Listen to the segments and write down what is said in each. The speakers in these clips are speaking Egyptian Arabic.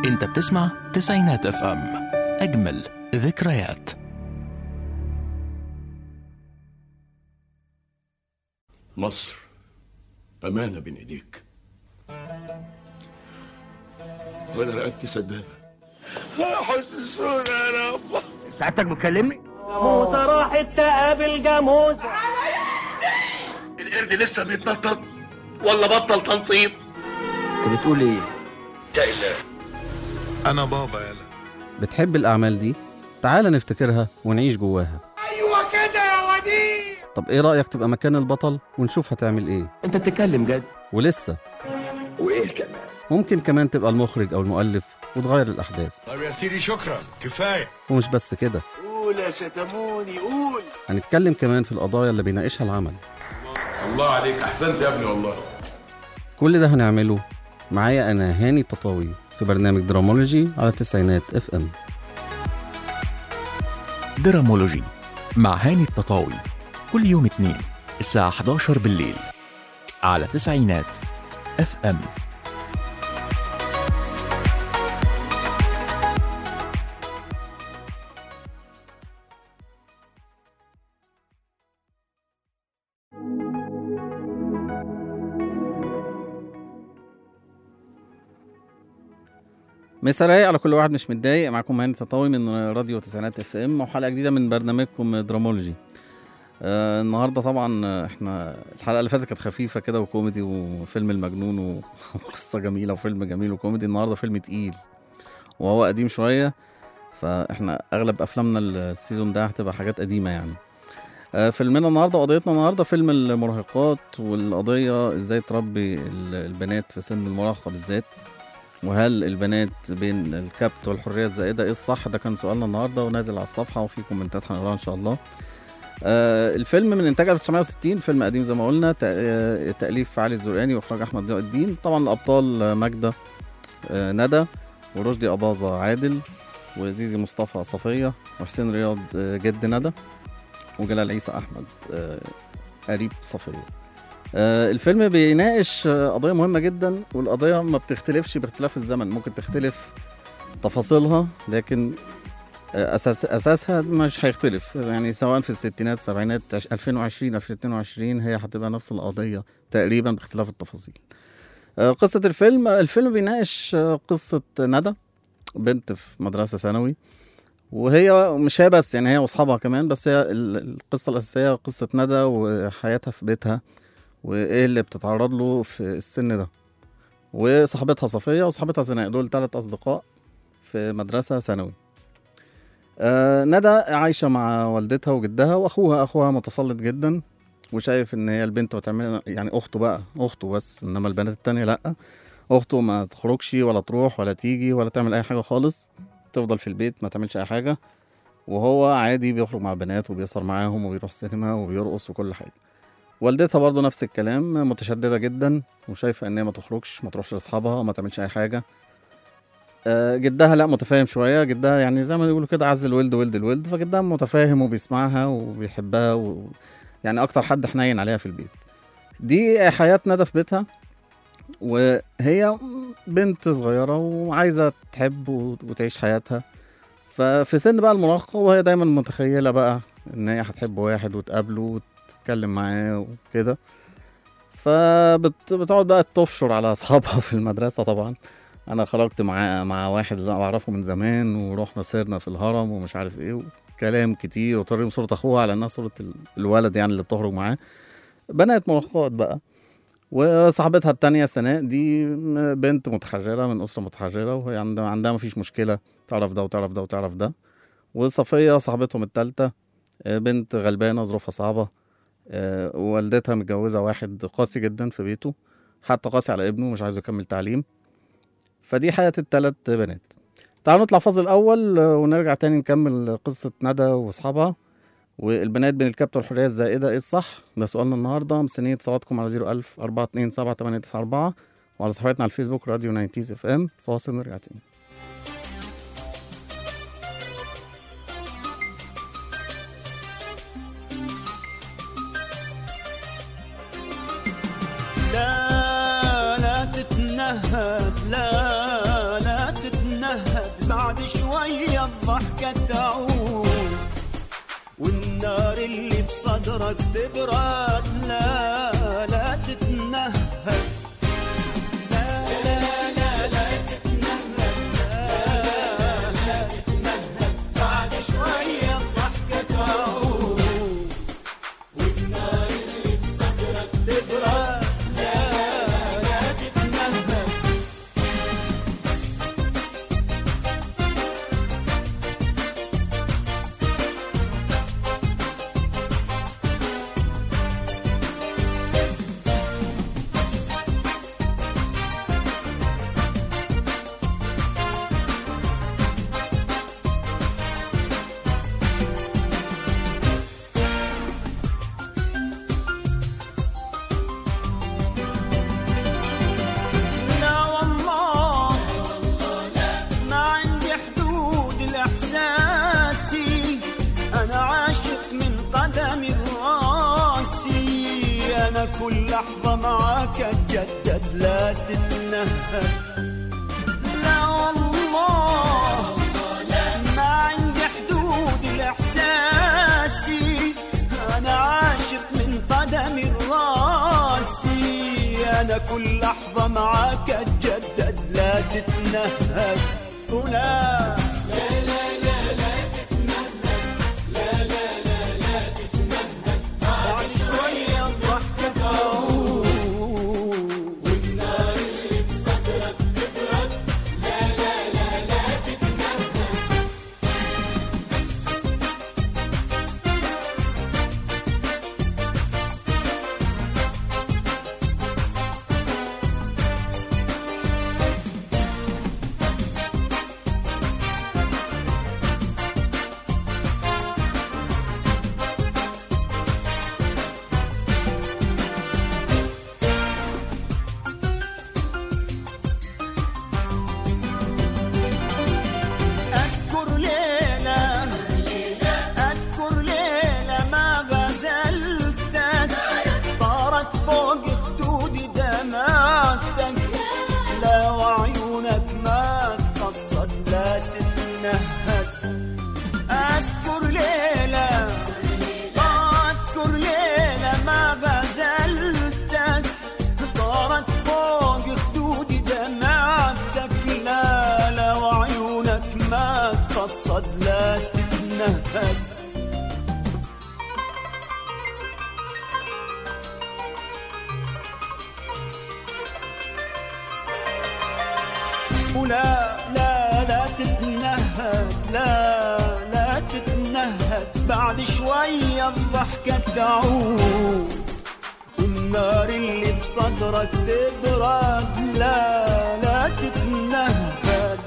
انت بتسمع تسعينات اف ام اجمل ذكريات مصر أمانة بين إيديك وأنا رقبتي سدادة حسسونا يا رب سعادتك بتكلمني؟ جاموسة راحت تقابل جاموسة القرد لسه بيتنطط ولا بطل تنطيط انت بتقول ايه؟ يا إله أنا بابا يلا بتحب الأعمال دي؟ تعال نفتكرها ونعيش جواها أيوة كده يا وديع طب إيه رأيك تبقى مكان البطل ونشوف هتعمل إيه؟ انت بتتكلم جد ولسه وإيه كمان؟ ممكن كمان تبقى المخرج أو المؤلف وتغير الأحداث طب يا سيدي شكرا كفاية ومش بس كده قول يا شتموني قول هنتكلم كمان في القضايا اللي بيناقشها العمل الله عليك أحسنت يا ابني والله كل ده هنعمله معايا أنا هاني التطاوي في برنامج درامولوجي على تسعينات اف ام درامولوجي مع هاني التطاوي كل يوم اثنين الساعة 11 بالليل على تسعينات اف ام مسا رايق على كل واحد مش متضايق معاكم هاني تطاوي من راديو تسعينات اف ام وحلقه جديده من برنامجكم درامولوجي آه النهارده طبعا آه، احنا الحلقه اللي فاتت كانت خفيفه كده وكوميدي وفيلم المجنون و- وقصه جميله وفيلم جميل وكوميدي النهارده فيلم تقيل وهو قديم شويه فاحنا اغلب افلامنا السيزون ده هتبقى حاجات قديمه يعني آه، فيلمنا النهارده قضيتنا النهارده فيلم المراهقات والقضيه ازاي تربي ال- البنات في سن المراهقه بالذات وهل البنات بين الكبت والحريه الزائده ايه الصح ده كان سؤالنا النهارده ونازل على الصفحه وفي كومنتات هنقراها ان شاء الله آه الفيلم من انتاج 1960 فيلم قديم زي ما قلنا تأ- آه، تاليف علي الزرقاني واخراج احمد ضياء الدين طبعا الابطال آه، ماجده آه ندى ورشدي اباظه عادل وزيزي مصطفى صفيه وحسين رياض آه، جد ندى وجلال عيسى احمد آه، قريب صفيه آه، الفيلم بيناقش آه، قضية مهمة جدا والقضية ما بتختلفش باختلاف الزمن ممكن تختلف تفاصيلها لكن آه، أساس أساسها مش هيختلف يعني سواء في الستينات السبعينات عش- 2020 2022 هي هتبقى نفس القضية تقريبا باختلاف التفاصيل آه، قصة الفيلم الفيلم بيناقش آه، قصة ندى بنت في مدرسة ثانوي وهي مش هي بس يعني هي واصحابها كمان بس هي ال- القصة الأساسية قصة ندى وحياتها في بيتها وايه اللي بتتعرض له في السن ده وصاحبتها صفية وصاحبتها سناء دول ثلاث أصدقاء في مدرسة ثانوي آه ندى عايشة مع والدتها وجدها وأخوها أخوها متسلط جدا وشايف إن هي البنت بتعمل يعني أخته بقى أخته بس إنما البنات التانية لأ أخته ما تخرجش ولا تروح ولا تيجي ولا تعمل أي حاجة خالص تفضل في البيت ما تعملش أي حاجة وهو عادي بيخرج مع البنات وبيسهر معاهم وبيروح سينما وبيرقص وكل حاجة والدتها برضه نفس الكلام متشددة جدا وشايفة ان هي ما تخرجش ما تروحش لاصحابها ما تعملش اي حاجة آه، جدها لا متفاهم شوية جدها يعني زي ما بيقولوا كده عز الولد ولد الولد فجدها متفاهم وبيسمعها وبيحبها و... يعني اكتر حد حنين عليها في البيت دي حياة ندى في بيتها وهي بنت صغيرة وعايزة تحب و- وتعيش حياتها ففي سن بقى المراهقة وهي دايما متخيلة بقى ان هي هتحب واحد وتقابله وتتكلم معاه وكده فبتقعد بقى تفشر على اصحابها في المدرسه طبعا انا خرجت مع مع واحد اللي أنا اعرفه من زمان ورحنا سيرنا في الهرم ومش عارف ايه كلام كتير وتوريهم صوره اخوها على انها صوره ال- الولد يعني اللي بتخرج معاه بنات مراهقات بقى وصاحبتها التانية سناء دي م- بنت متحررة من أسرة متحررة وهي عندها عندها مفيش مشكلة تعرف ده وتعرف ده وتعرف ده وصفية صاحبتهم التالتة آه، بنت غلبانة ظروفها صعبة آه، والدتها متجوزة واحد قاسي جدا في بيته حتى قاسي على ابنه مش عايزه يكمل تعليم فدي حياة التلات بنات تعالوا نطلع فاصل الأول آه، ونرجع تاني نكمل قصة ندى وأصحابها والبنات بين الكبت والحرية الزائدة إيه الصح؟ ده سؤالنا النهاردة مستنيين اتصالاتكم على 01000 427 7894 وعلى صفحتنا على الفيسبوك راديو 90 اف ام فاصل نرجع تاني لا لا تتنهد لا لا تتنهد الضحكة تعود والنار اللي بصدرك تبرد لا لا تتنهد لا لا لا لا تتنهد لا لا تتنهد بعد شوية الضحكة تعود والنار اللي بصدرك تبرد لا لا تتنهد لا والله ما عندي حدود الإحساسي أنا عاشق من قدمي راسي أنا كل لحظة معاك أتجدد لا تتنهد لا والله ما عندي حدود الإحساسي أنا عاشق من قدمي راسي أنا كل لحظة معاك أتجدد لا تتنهد ولا لا لا لا لا تتنهد لا لا لا لا تتنهد بعد شوية الضحكة تعود والنار اللي بصدرك تبرد لا لا لا لا تتنهد أذكر ليلة أذكر ليلة ما غزلتك طارت فوق خدودي دمعتك لا وعيونك ما تقصد لا تتنهد أذكر ليلة أذكر ليلة ما غزلتك طارت فوق خدودي دمعتك لا لا وعيونك ما تقصد لا تتنهد ولا لا لا تتنهد لا لا تتنهد بعد شوية الضحكة تعود والنار اللي بصدرك تبرد لا لا تتنهد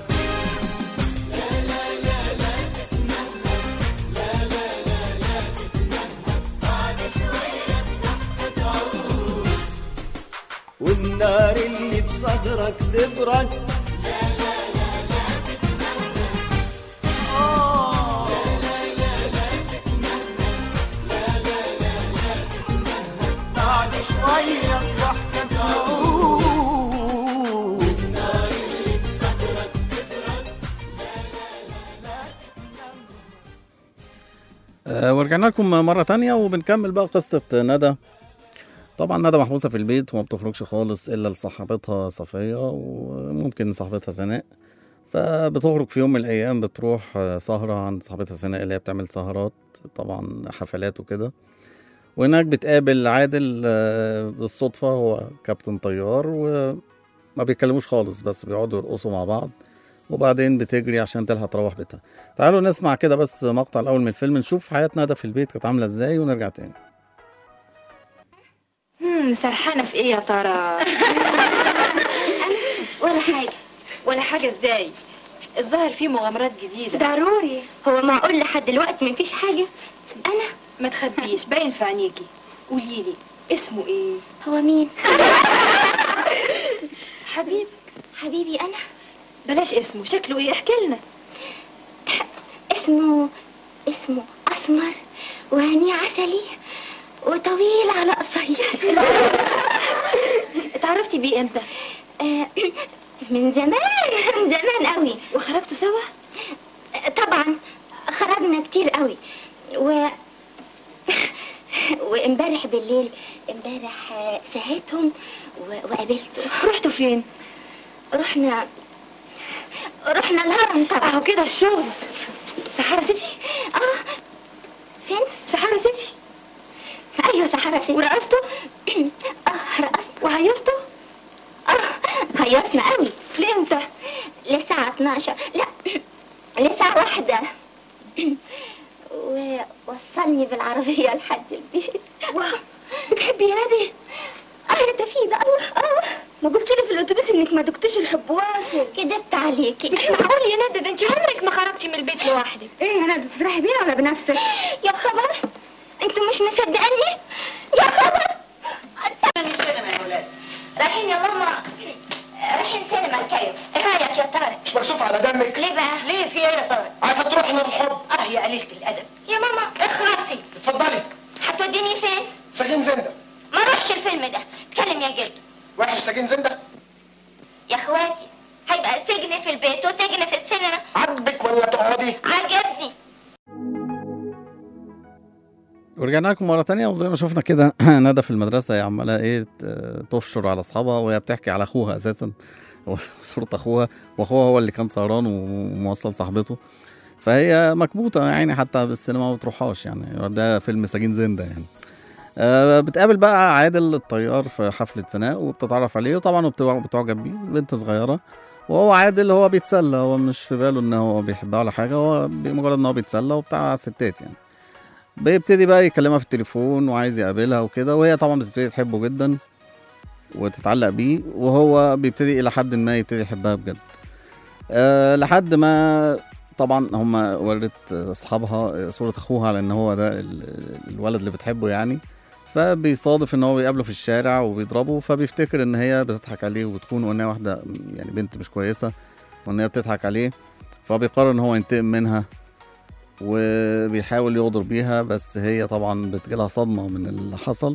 والنار اللي بصدرك تبرد آه. بعد شوية الضحكة تعود آه، ورجعنا لكم مرة تانية وبنكمل بقى قصة ندى طبعا ندى محبوسة في البيت وما بتخرجش خالص إلا لصاحبتها صفية وممكن صاحبتها سناء فبتخرج في يوم من الأيام بتروح آه، سهرة عند صاحبتها سناء اللي هي بتعمل سهرات طبعا حفلات وكده وهناك بتقابل عادل آه، بالصدفة هو كابتن طيار وما بيتكلموش خالص بس بيقعدوا يرقصوا مع بعض وبعدين بتجري عشان تلحق تروح بيتها تعالوا نسمع كده بس مقطع الأول من الفيلم نشوف حياة ندى في البيت كانت عاملة ازاي ونرجع تاني امم سرحانه في ايه يا ترى ولا حاجة ولا حاجه ازاي الظاهر فيه مغامرات جديده ضروري هو معقول لحد دلوقتي مفيش حاجة أنا ما تخبيش باين في عينيكي قولي لي اسمه ايه هو مين حبيب حبيبي أنا بلاش اسمه شكله ايه احكي لنا اسمه اسمه أسمر وعينيه عسلي وطويل على قصير اتعرفتي بيه امتى آه، من زمان من زمان قوي وخرجتوا سوا طبعا خرجنا كتير قوي و وامبارح بالليل امبارح آه، سهيتهم و... وقابلته رحتوا فين؟ رحنا رحنا الهرم طبعا اهو كده الشغل سحارة سيتي؟ اه فين؟ سحارة سيتي ايوه صحراء سيدي ورقصتوا؟ اه رقصت وهيصتوا؟ اه هيصنا قوي لامتى؟ للساعة 12 لا للساعة واحدة ووصلني بالعربية لحد البيت واو بتحبي يا نادي؟ اه يا تفيدة الله اه ما قلت لي في الاتوبيس انك ما دقتيش الحب واصل كدبت عليكي مش معقول يا ندى ده انت عمرك ما خرجتي من البيت لوحدك ايه يا ندى تسرحي بينا ولا بنفسك؟ يا خبر انتوا مش مصدقاني يا خبر رايحين يا ماما رايحين سينما الكايو ايه رايك يا طارق مش مكسوف على دمك ليه بقى ليه في ايه يا طارق؟ عايزه تروحي للحب اه يا قليلة الادب يا ماما اخرسي اتفضلي هتوديني فين سجين زنده ما اروحش الفيلم ده اتكلم يا جد وحش سجين زنده يا اخواتي هيبقى سجن في البيت وسجن في السينما عاجبك ولا تقعدي عجبني ورجعنا لكم مرة تانية وزي ما شفنا كده ندى في المدرسة هي عمالة ايه ت- تفشر على أصحابها وهي بتحكي على أخوها أساسا هو صورة أخوها وأخوها هو اللي كان سهران وموصل صاحبته فهي مكبوتة يعني حتى بالسينما ما بتروحهاش يعني ده فيلم سجين زندة يعني آه، بتقابل بقى عادل الطيار في حفلة سناء وبتتعرف عليه وطبعا وبتبقى- بتعجب بيه بنت صغيرة وهو عادل هو بيتسلى هو مش في باله ان هو بيحبها ولا حاجة هو مجرد ان هو بيتسلى وبتاع ستات يعني بيبتدي بقى يكلمها في التليفون وعايز يقابلها وكده وهي طبعا بتبتدي تحبه جدا وتتعلق بيه وهو بيبتدي الى حد ما يبتدي يحبها بجد أه لحد ما طبعا هم ورت اصحابها صوره اخوها على ان هو ده ال- الولد اللي بتحبه يعني فبيصادف ان هو بيقابله في الشارع وبيضربه فبيفتكر ان هي بتضحك عليه وبتكون وان هي واحده يعني بنت مش كويسه وان هي بتضحك عليه فبيقرر ان هو ينتقم منها وبيحاول يغدر بيها بس هي طبعا بتجيلها صدمة من اللي حصل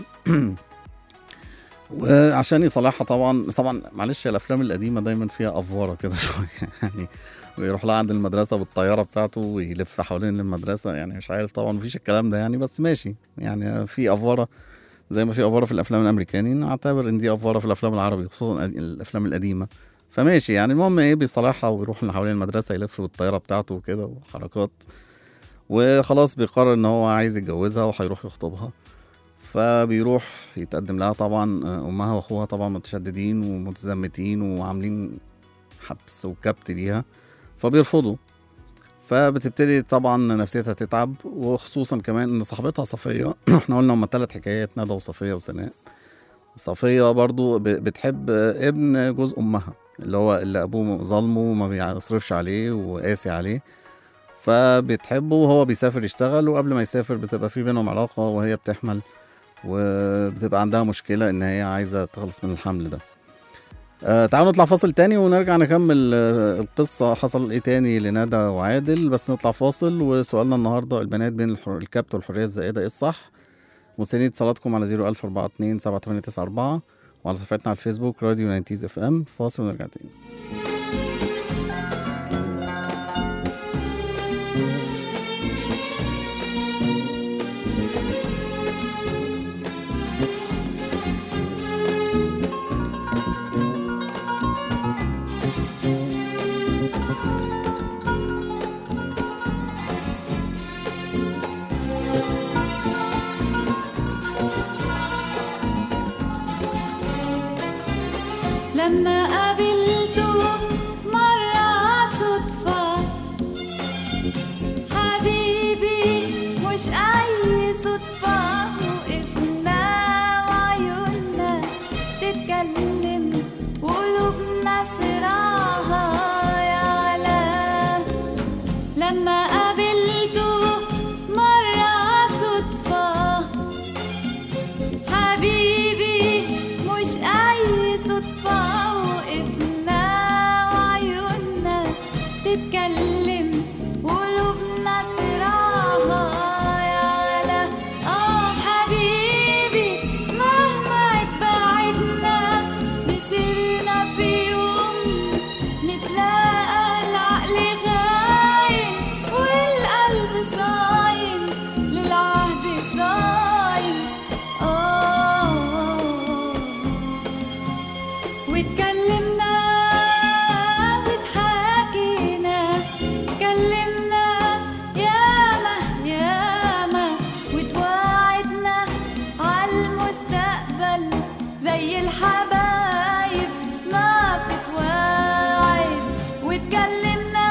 وعشان يصالحها طبعا طبعا معلش الافلام القديمه دايما فيها افوره كده شويه يعني ويروح لها عند المدرسه بالطياره بتاعته ويلف حوالين المدرسه يعني مش عارف طبعا مفيش الكلام ده يعني بس ماشي يعني في افوره زي ما في افوره في الافلام الامريكاني نعتبر ان دي افوره في الافلام العربي خصوصا الافلام القديمه فماشي يعني المهم ايه بيصالحها ويروح حوالين المدرسه يلف بالطياره بتاعته وكده وحركات وخلاص بيقرر ان هو عايز يتجوزها وهيروح يخطبها فبيروح يتقدم لها طبعا آه، امها واخوها طبعا متشددين ومتزمتين وعاملين حبس وكبت ليها فبيرفضوا فبتبتدي طبعا نفسيتها تتعب وخصوصا كمان ان صاحبتها صفيه احنا قلنا هما ثلاث حكايات ندى وصفيه وسناء صفيه برضو ب- بتحب آه، ابن جوز امها اللي هو اللي ابوه ظلمه وما بيصرفش عليه وقاسي عليه فبتحبه وهو بيسافر يشتغل وقبل ما يسافر بتبقى في بينهم علاقة وهي بتحمل وبتبقى عندها مشكلة إن هي عايزة تخلص من الحمل ده آه تعالوا نطلع فاصل تاني ونرجع نكمل آه القصة حصل ايه تاني لندى وعادل بس نطلع فاصل وسؤالنا النهاردة البنات بين الحر... الكبت والحرية الزائدة ايه الصح مستنيين اتصالاتكم على 01042 7894 وعلى صفحتنا على الفيسبوك راديو ناينتيز اف ام فاصل ونرجع تاني لما قابلته مرة صدفة حبيبي مش أي صدفة وقفنا وعيوننا تتكلم وقلوبنا صراعها يعلى لما قابلته مرة صدفة حبيبي مش أي صدفة وقفنا وعيوننا تتكلم وقلوبنا صراعها يعلى آه حبيبي مهما اتبعدنا مسيرنا في يوم نتلاقى العقل غايب الحبايب ما بتتواعد واتكلمنا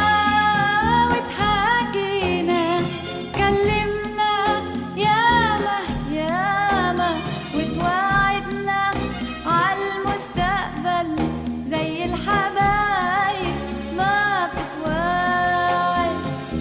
واتحاكينا كلمنا ياما ياما وتواعدنا عالمستقبل زي الحبايب ما بتتواعد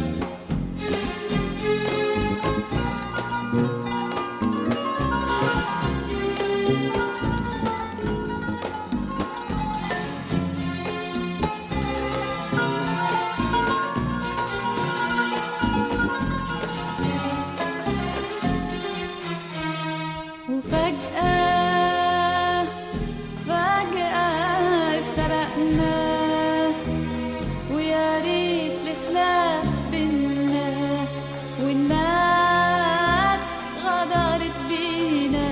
وفجأة فجأة افترقنا ويا ريت الخلاف بينا والناس غدرت بينا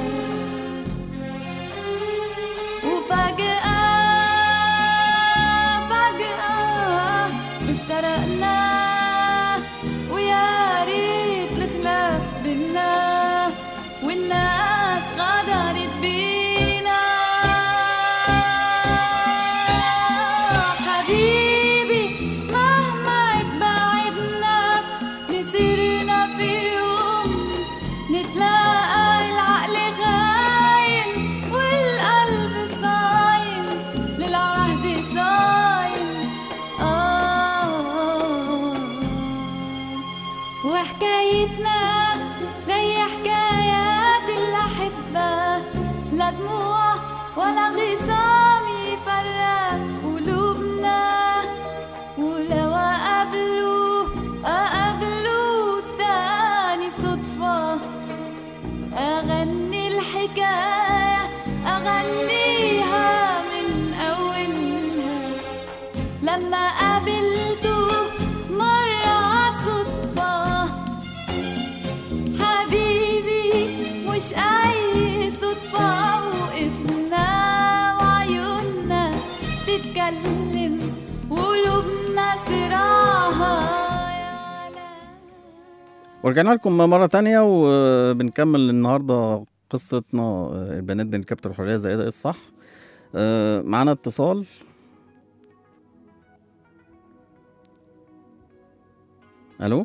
وفجأة فجأة افترقنا ويا ريت الخلاف بينا والناس غدرت بينا حبيبي مهما اتبعدنا مسيرنا في يوم نتلاقى العقل غايم والقلب صايم للعهد صايم آه وحكايتنا زي حكايات الأحبة لا دموع ولا غصام يفرق قلوبنا ولو أقابلوا أقابلوا تاني صدفة أغني الحكاية أغنيها من أولها لما قابلته مرة صدفة حبيبي مش أي صدفة وقفنا وعيوننا تتكلم وقلوبنا صراحة ورجعنا لكم مرة تانية وبنكمل النهاردة قصتنا آه، البنات بنكبت الحرية زائدة ايه الصح آه، معانا اتصال الو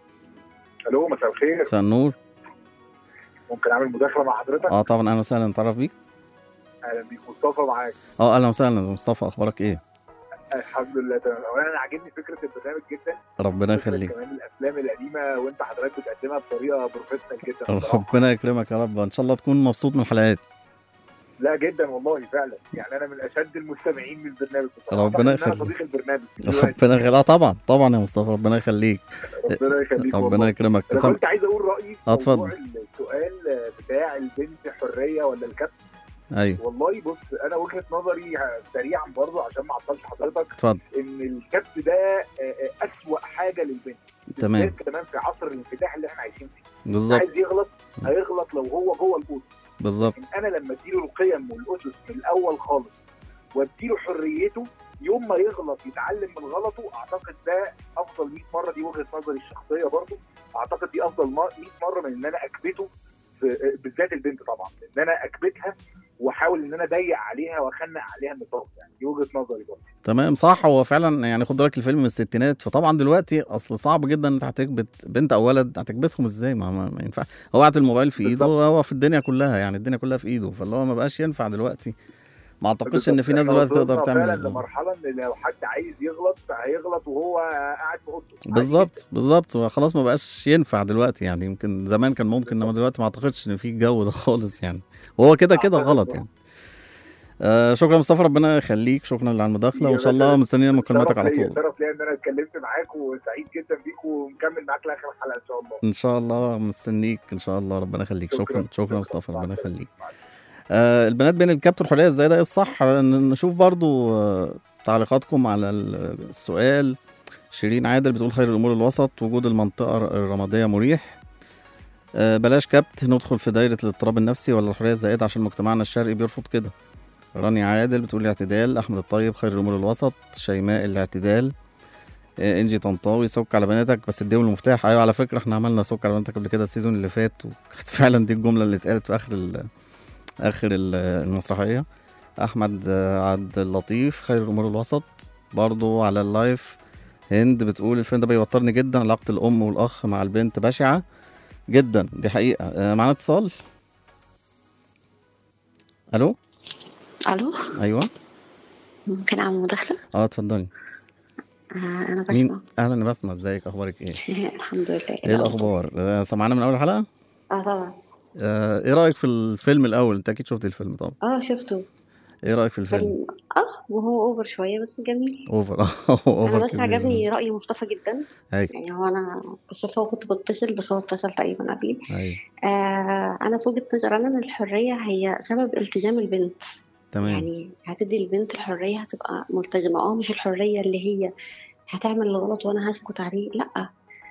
الو مساء الخير مساء النور ممكن اعمل مداخله مع حضرتك اه طبعا اهلا وسهلا نتعرف بيك اهلا بيك مصطفى معاك اه اهلا وسهلا مصطفى اخبارك ايه الحمد لله تمام اولا انا عاجبني فكره البرنامج جدا ربنا فكرة يخليك كمان الافلام القديمه وانت حضرتك بتقدمها بطريقه بروفيشنال جدا بصراحة. ربنا يكرمك يا رب ان شاء الله تكون مبسوط من الحلقات لا جدا والله فعلا يعني انا من اشد المستمعين من البرنامج بصراحه ربنا أعتقد إن أنا يخليك. صديق البرنامج ربنا يخليك اه طبعا طبعا يا مصطفى ربنا يخليك ربنا يخليك ربنا والله. يكرمك انا تسم... كنت عايز اقول رايي في اه اتفضل. موضوع السؤال بتاع البنت حريه ولا الكبت ايوه والله بص انا وجهه نظري سريعا برضو عشان ما اعطلش حضرتك اتفضل ان الكبت ده آه، آه، اسوأ حاجه للبنت تمام بالذات كمان في عصر الانفتاح اللي احنا عايشين فيه بالظبط عايز يغلط هيغلط لو هو جوه الاسره بالظبط لكن انا لما اديله القيم والاسس من الاول خالص واديله حريته يوم ما يغلط يتعلم من غلطه اعتقد ده افضل 100 مره دي وجهه نظري الشخصيه برضو اعتقد دي افضل 100 مره من ان انا اكبته في بالذات البنت طبعا ان انا اكبتها واحاول ان انا اضيق عليها واخنق عليها النطاق يعني دي وجهه نظري برضه تمام صح هو فعلا يعني خد بالك الفيلم من الستينات فطبعا دلوقتي اصل صعب جدا ان انت هتكبت بنت او ولد هتكبتهم ازاي ما, ما, ما ينفع هو قاعد الموبايل في ايده هو في الدنيا كلها يعني الدنيا كلها في ايده فاللي هو ما بقاش ينفع دلوقتي ما اعتقدش ان في ناس إحنا دلوقتي تقدر وصلنا فعلا تعمل لمرحله ان لو حد عايز يغلط هيغلط وهو قاعد في اوضته بالظبط بالظبط هو خلاص ما بقاش ينفع دلوقتي يعني يمكن زمان كان ممكن انما دلوقتي ما اعتقدش ان في الجو ده خالص يعني وهو كده كده غلط يعني آه شكرا مصطفى ربنا يخليك شكرا على المداخله وان شاء الله مستنيين مكالماتك على طول شرف ليا ان انا اتكلمت معاك وسعيد جدا بيك ومكمل معاك لاخر الحلقه ان شاء الله ان شاء الله مستنيك ان شاء الله ربنا يخليك شكرا شكرا مصطفى ربنا يخليك آه البنات بين الكبت والحريه ازاي ده ايه الصح ن- نشوف برضو آه تعليقاتكم على ال- السؤال شيرين عادل بتقول خير الامور الوسط وجود المنطقه الرماديه مريح آه بلاش كبت ندخل في دايره الاضطراب النفسي ولا الحريه الزائده عشان مجتمعنا الشرقي بيرفض كده رانيا عادل بتقول الاعتدال احمد الطيب خير الامور الوسط شيماء الاعتدال آه، انجي طنطاوي سك على بناتك بس اديهم المفتاح ايوه على فكره احنا عملنا سك على بناتك قبل كده السيزون اللي فات وكانت فعلا دي الجمله اللي اتقالت في اخر ال- اخر ال- المسرحيه احمد آه، عبد اللطيف خير الامور الوسط برضو على اللايف هند بتقول الفيلم ده بيوترني جدا علاقه الام والاخ مع البنت بشعه جدا دي حقيقه آه، معانا اتصال الو الو ايوه ممكن اعمل مداخله اه اتفضلي آه انا مين بسمع اهلا يا بسمه ازيك اخبارك ايه الحمد لله ايه الاخبار آه، سمعنا من اول حلقه اه طبعا آه، ايه رايك في الفيلم الاول انت اكيد شفت الفيلم طبعا اه شفته ايه رايك في الفيلم فيلم اه وهو اوفر شويه بس جميل اوفر انا اوفر بس عجبني راي مصطفى جدا ايوه يعني هو انا بس هو كنت بتصل بس هو اتصل تقريبا قبلي ايوه آه انا في وجهه نظري انا ان الحريه هي سبب التزام البنت تمام يعني هتدي البنت الحريه هتبقى ملتزمه اه مش الحريه اللي هي هتعمل الغلط وانا هسكت عليه لا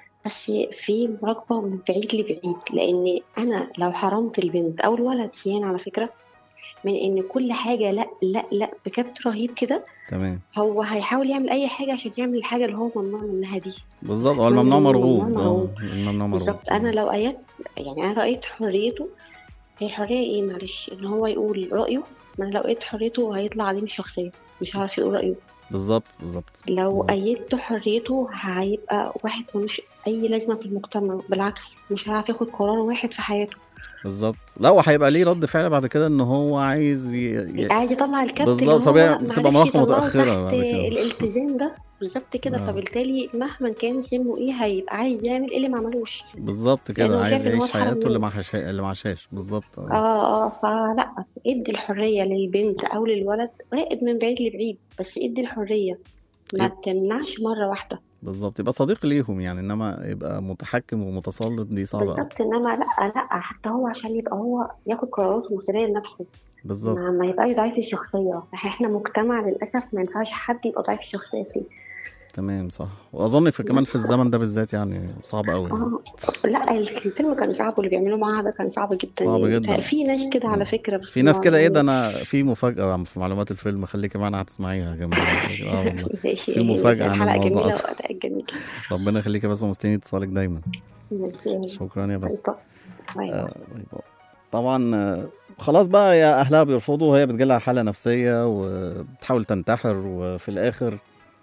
بس في مراقبة من بعيد لبعيد لأن أنا لو حرمت البنت أو الولد يعني على فكرة من إن كل حاجة لا لا لا بكبت رهيب كده تمام هو هيحاول يعمل أي حاجة عشان يعمل الحاجة اللي هو ممنوع منها دي بالظبط هو اسمها الممنوع الممنوع مرغوب مرغوب. آه، الممنوع مرغوب بالظبط أنا لو آيات يعني أنا رأيت حريته هي الحرية إيه معلش إن هو يقول رأيه ما أنا لو لقيت حريته هيطلع عليه مش شخصية مش هيعرف يقول رأيه بالظبط بالظبط لو أيدت حريته هيبقى واحد ملوش أي لازمة في المجتمع بالعكس مش هيعرف ياخد قرار واحد في حياته بالظبط لا وهيبقى ليه رد فعل بعد كده ان هو عايز ي... ي... عايز يطلع الكابت اللي بالظبط هو فبقى- بتبقى معرفش مراهقة يطلعه متأخرة تحت بعد كده. الالتزام ده بالظبط كده آه. فبالتالي مهما كان سنه ايه هيبقى عايز يعمل ايه اللي ما عملوش بالظبط لأنه كده شايف عايز إن هو يعيش اتحرم حياته اللي منه. ما عاشها اللي ما عاشهاش بالظبط آه. اه اه فلا ادي الحرية للبنت او للولد راقب من بعيد لبعيد بس ادي الحرية ما تمنعش مرة واحدة بالظبط يبقى صديق ليهم يعني انما يبقى متحكم ومتسلط دي صعبة قوي بالظبط انما لا لا حتى هو عشان يبقى هو ياخد قرارات مصيرية لنفسه بالظبط ما, ما يبقاش ضعيف الشخصية احنا مجتمع للأسف ما ينفعش حد يبقى ضعيف الشخصية فيه تمام صح واظن في كمان في الزمن ده بالذات يعني صعب قوي اه لا الفيلم كان صعب واللي بيعملوا معاها ده كان صعب جدا صعب يعني. جدا. في ناس كده على فكرة بس في ناس ما- كده ايه ده انا في مفاجأة في معلومات الفيلم خليكي معانا هتسمعيها كمان اه والله ماشي في مفاجأة عن الحلقة الموضوع جميلة أصلا. وأداء جميل ربنا يخليكي بس ومستني اتصالك دايما ماشي شكرا يا بس طب. باي باي. آه، باي باي. طبعا آه، خلاص بقى يا اهلها بيرفضوا وهي بتجيلها حاله نفسيه وبتحاول تنتحر وفي الاخر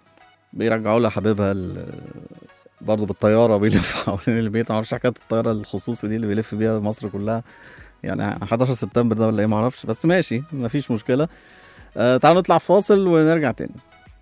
بيرجعوا لها حبيبها ال- برضه بالطياره بيلف حوالين البيت معرفش حكايه الطياره الخصوصي دي اللي بيلف بيها مصر كلها يعني 11 سبتمبر ده ولا ايه معرفش بس ماشي مفيش مشكله آه تعالوا نطلع فاصل ونرجع تاني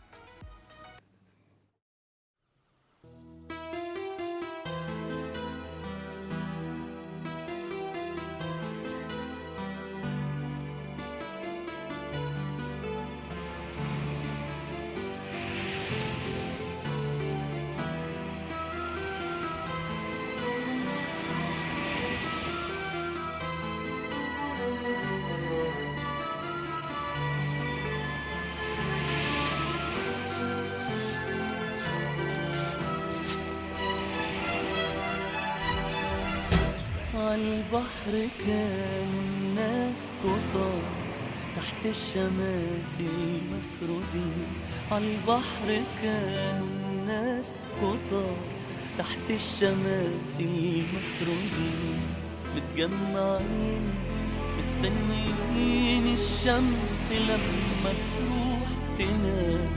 عالبحر كان الناس كتار تحت الشماس المفرودين عالبحر كانوا الناس كتار تحت الشماس المفرودين متجمعين مستنيين الشمس لما تروح تنام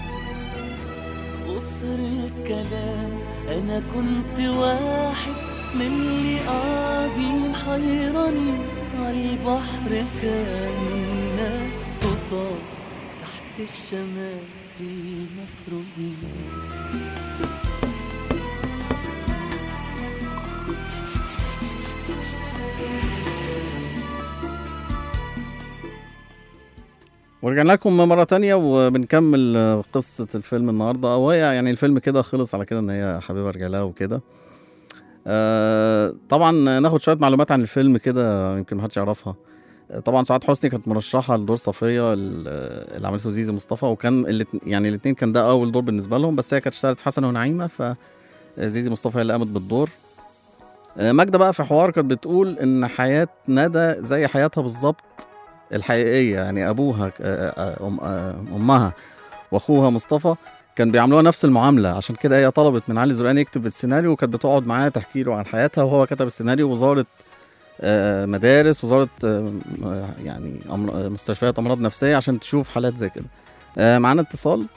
قصر الكلام انا كنت واحد من اللي قاعدين حيرانين عالبحر كانوا الناس كتار تحت الشماس المفروضين ورجعنا لكم مرة تانية وبنكمل آه، قصة الفيلم النهاردة أو هي يعني الفيلم كده خلص على كده إن هي حبيبة أرجع لها وكده آه طبعا ناخد شوية معلومات عن الفيلم كده يمكن محدش يعرفها آه، طبعا سعاد حسني كانت مرشحة لدور صفية ال- آه، اللي عملته زيزي مصطفى وكان الاتن- يعني الاتنين كان ده أول دور بالنسبة لهم بس هي كانت اشتغلت في حسن ونعيمة فزيزي مصطفى هي اللي قامت بالدور آه، ماجدة بقى في حوار كانت بتقول إن حياة ندى زي حياتها بالظبط الحقيقية يعني أبوها آه، آه، أم آه، أمها وأخوها مصطفى كان بيعاملوها نفس المعاملة عشان كده هي طلبت من علي زرقان يكتب السيناريو وكانت بتقعد معاه تحكي له عن حياتها وهو كتب السيناريو وزارت آه، مدارس وزاره آه، آه، يعني أمر- آه، مستشفيات امراض نفسيه عشان تشوف حالات زي كده آه، معانا اتصال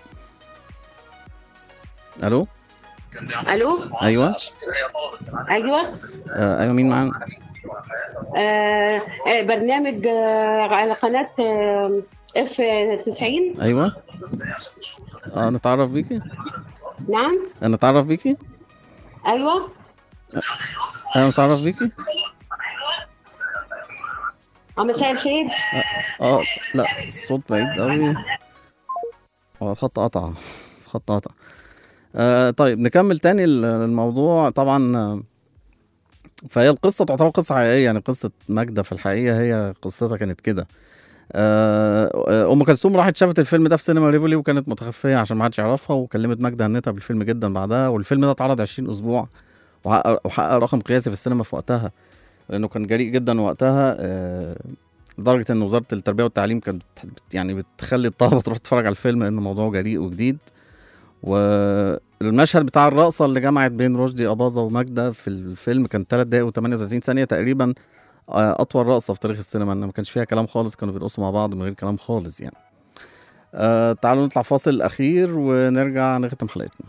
الو الو ايوه ايوه آه، ايوه مين معانا آه آه، برنامج آه على قناه آه اف 90 ايوه اه نتعرف بيكي نعم نتعرف بيكي ايوه انا نتعرف بيكي آه، مساء الخير اه لا الصوت بعيد قوي هو الخط قطع الخط قطع آه طيب نكمل تاني ال- الموضوع طبعا آه، فهي القصة تعتبر قصة حقيقية يعني قصة ماجدة في الحقيقة هي قصتها كانت كده آه، آه، ام كلثوم راحت شافت الفيلم ده في سينما ريفولي وكانت متخفيه عشان ما حدش يعرفها وكلمت ماجدة هنتها بالفيلم جدا بعدها والفيلم ده اتعرض 20 اسبوع وحقق وحقق رقم قياسي في السينما في وقتها لانه كان جريء جدا وقتها آه، لدرجه ان وزاره التربيه والتعليم كانت بت- يعني بتخلي الطلبه تروح تتفرج على الفيلم لانه موضوع جريء وجديد والمشهد بتاع الرقصه اللي جمعت بين رشدي اباظه وماجدة في الفيلم كان 3 دقايق و38 ثانيه تقريبا آه، اطول رقصه في تاريخ السينما ان ما كانش فيها كلام خالص كانوا بيرقصوا مع بعض من غير كلام خالص يعني آه تعالوا نطلع فاصل اخير ونرجع نختم حلقتنا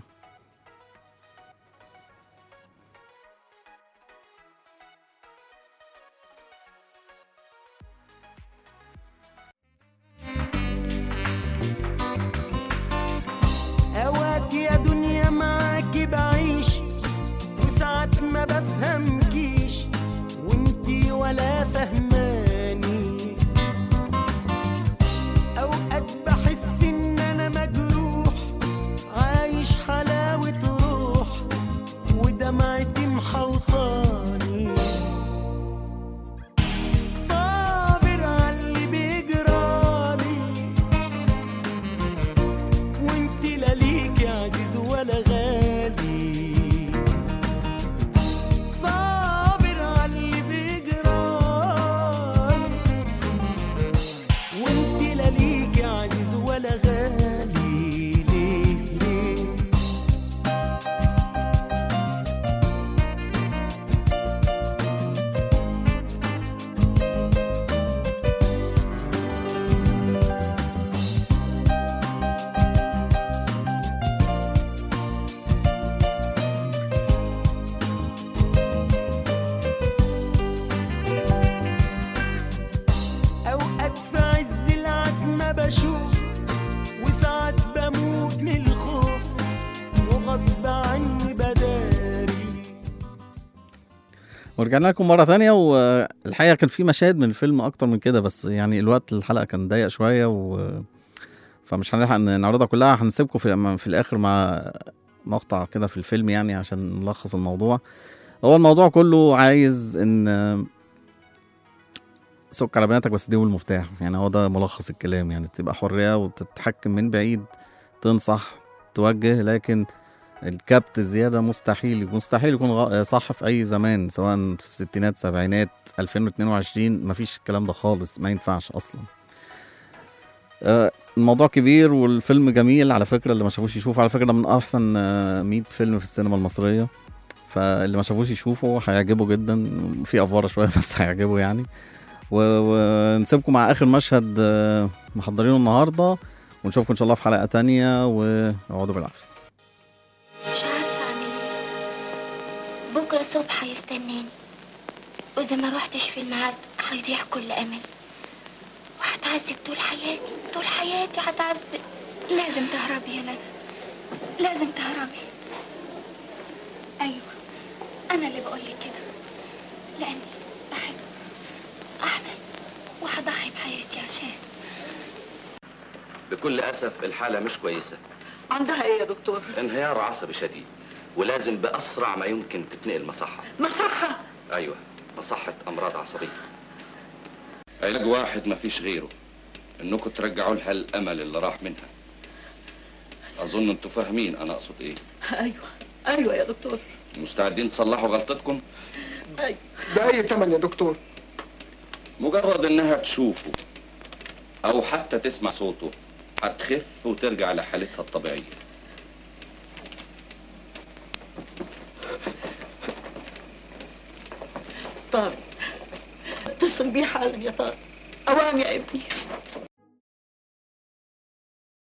اوقات يا دنيا معاكي بعيش وساعات ما بفهمكيش وانتي ولا فهماني اوقات بحس ان انا مجروح عايش حلاوة روح ودمعتي محوطاني صابر عاللي بيجرالي وانت لا ليك عزيز ولا غالي صابر عاللي بيجرالي وانت لا ليك عزيز ولا غالي ليه ليه اوقات في عز العتمة بشوف وساعات بموت من الخوف وغصب عني بداري ورجعنا لكم مرة تانية والحقيقة كان في مشاهد من الفيلم أكتر من كده بس يعني الوقت الحلقة كان ضيق شوية و فمش هنلحق نعرضها كلها هنسيبكم في, في الآخر مع مقطع كده في الفيلم يعني عشان نلخص الموضوع هو الموضوع كله عايز إن سك على بناتك بس دي المفتاح يعني هو ده ملخص الكلام يعني تبقى حرية وتتحكم من بعيد تنصح توجه لكن الكبت الزيادة مستحيل مستحيل يكون غ- صح في أي زمان سواء في الستينات سبعينات 2022 مفيش الكلام ده خالص ما ينفعش أصلا آه، الموضوع كبير والفيلم جميل على فكرة اللي ما شافوش يشوفه على فكرة ده من أحسن آه، 100 فيلم في السينما المصرية فاللي ما شافوش يشوفه هيعجبه جدا في أفوارة شوية بس هيعجبه يعني و- ونسيبكم مع آخر مشهد آه، محضرينه النهاردة ونشوفكم إن شاء الله في حلقة تانية واقعدوا بالعافية مش عارفة أعمل إيه بكرة الصبح هيستناني وإذا ما روحتش في الميعاد هيضيع كل أمل وهتعذب طول حياتي طول حياتي هتعذب لازم تهربي يا ندى لازم تهربي أيوة أنا اللي بقولك كده لأني بحب أحمد وهضحي بحياتي عشان بكل أسف الحالة مش كويسة عندها ايه يا دكتور؟ انهيار عصبي شديد ولازم بأسرع ما يمكن تتنقل مصحة مصحة أيوة مصحة أمراض عصبية علاج واحد ما فيش غيره إنكم ترجعوا لها الأمل اللي راح منها أظن أنتوا فاهمين أنا أقصد إيه ايوه ايوه يا دكتور مستعدين تصلحوا غلطتكم ايوه بأي تمن يا دكتور مجرد إنها تشوفه أو حتى تسمع صوته هتخف وترجع لحالتها الطبيعية طب اتصل بيه حالا يا طارق اوام يا ابني